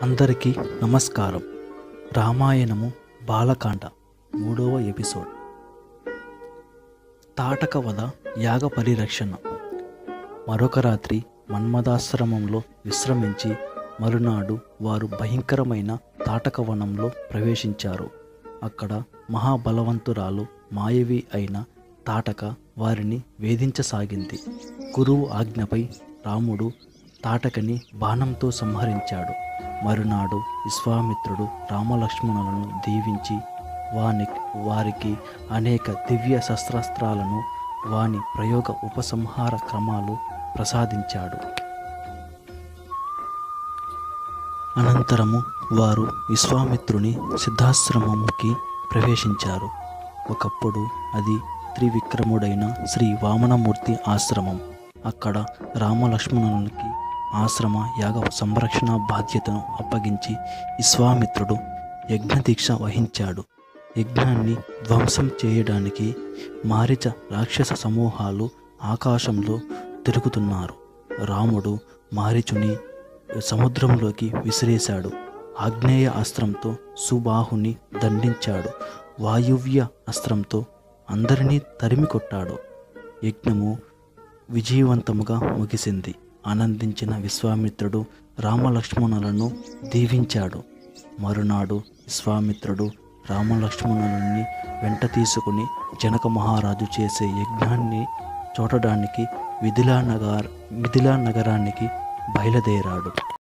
అందరికీ నమస్కారం రామాయణము బాలకాండ మూడవ ఎపిసోడ్ తాటక వధ యాగ పరిరక్షణ మరొక రాత్రి మన్మదాశ్రమంలో విశ్రమించి మరునాడు వారు భయంకరమైన తాటక వనంలో ప్రవేశించారు అక్కడ మహాబలవంతురాలు మాయవి అయిన తాటక వారిని వేధించసాగింది గురువు ఆజ్ఞపై రాముడు తాటకని బాణంతో సంహరించాడు మరునాడు విశ్వామిత్రుడు రామలక్ష్మణులను దీవించి వాని వారికి అనేక దివ్య శస్త్రాస్త్రాలను వాని ప్రయోగ ఉపసంహార క్రమాలు ప్రసాదించాడు అనంతరము వారు విశ్వామిత్రుని సిద్ధాశ్రమంకి ప్రవేశించారు ఒకప్పుడు అది త్రివిక్రముడైన శ్రీ వామనమూర్తి ఆశ్రమం అక్కడ రామలక్ష్మణులకి ఆశ్రమ యాగ సంరక్షణ బాధ్యతను అప్పగించి విశ్వామిత్రుడు యజ్ఞదీక్ష వహించాడు యజ్ఞాన్ని ధ్వంసం చేయడానికి మారిచ రాక్షస సమూహాలు ఆకాశంలో తిరుగుతున్నారు రాముడు మారిచుని సముద్రంలోకి విసిరేశాడు ఆగ్నేయ అస్త్రంతో సుబాహుని దండించాడు వాయువ్య అస్త్రంతో అందరినీ తరిమి కొట్టాడు యజ్ఞము విజయవంతముగా ముగిసింది ఆనందించిన విశ్వామిత్రుడు రామలక్ష్మణులను దీవించాడు మరునాడు విశ్వామిత్రుడు రామలక్ష్మణులని వెంట తీసుకుని జనక మహారాజు చేసే యజ్ఞాన్ని చూడడానికి మిథిలా నగర్ మిథిలా నగరానికి బయలుదేరాడు